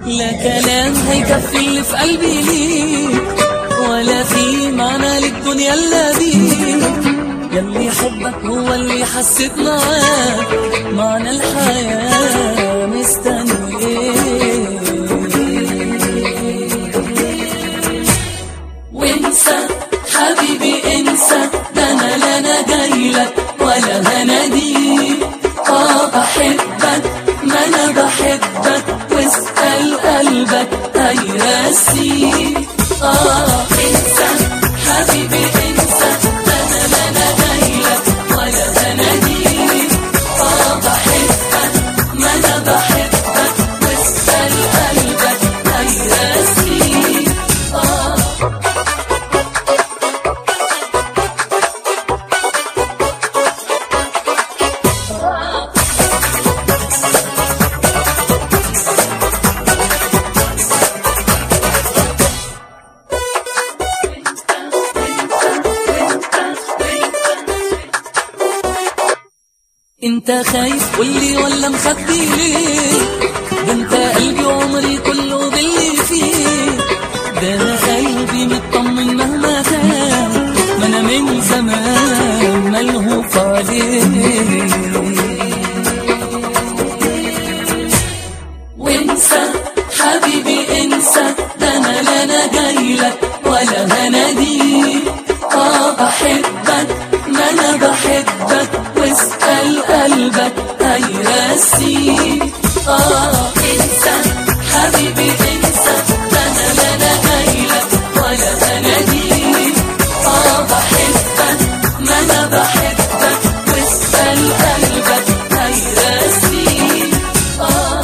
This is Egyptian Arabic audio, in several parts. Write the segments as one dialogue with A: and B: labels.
A: لا كلام هيكفي اللي في قلبي ليك ولا في معنى للدنيا الا بيك يلي حبك هو اللي حسيت معاك معنى الحياة مستني ايه وانسى حبيبي انسى ده انا لا انا جايلك ولا هناديك اه بحبك ما انا بحبك واسأل قلبك هيرسيك اه انسى حبيبي انسى ده انا لا انا جايلك ولا هناديك اه بحبك ما انا بحبك واسأل قلبك هيرسيك اه انت خايف قولي ولا مخبي ليه ده انت قلبي وعمري كله باللي فيه ده انا قلبي مطمن مهما كان ما انا من زمان ملهوف عليه وانسى حبيبي انسى ده انا لا انا جايلك ولا هناديك اه بحبك ما انا بحبك واسأل قلبك هيرسيك اه انسى حبيبي انسى ده انا لا انا جايلك ولا هناديك اه بحبك ما انا بحبك واسأل قلبك هيرسيك اه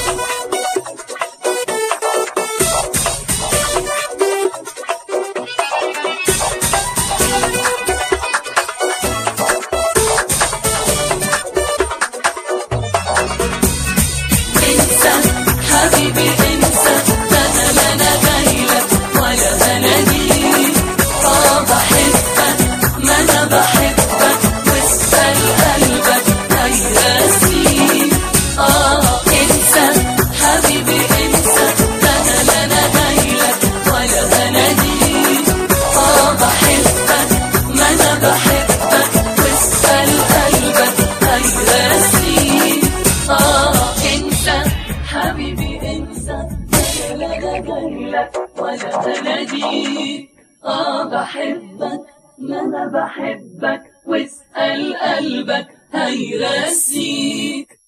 A: انسى حبيبي انسى ده انا لا انا جايلك ولا هناديك اه بحبك ما انا بحبك واسأل قلبك هيرسيك اه انسى حبيبي انسى ده انا لا انا جايلك ولا هناديك اه بحبك ما انا بحبك واسأل قلبك هيرسيك اه انسى حبيبي انسى لا لا جايلك ولا هناديك اه بحبك ما انا بحبك واسأل قلبك هيرسيك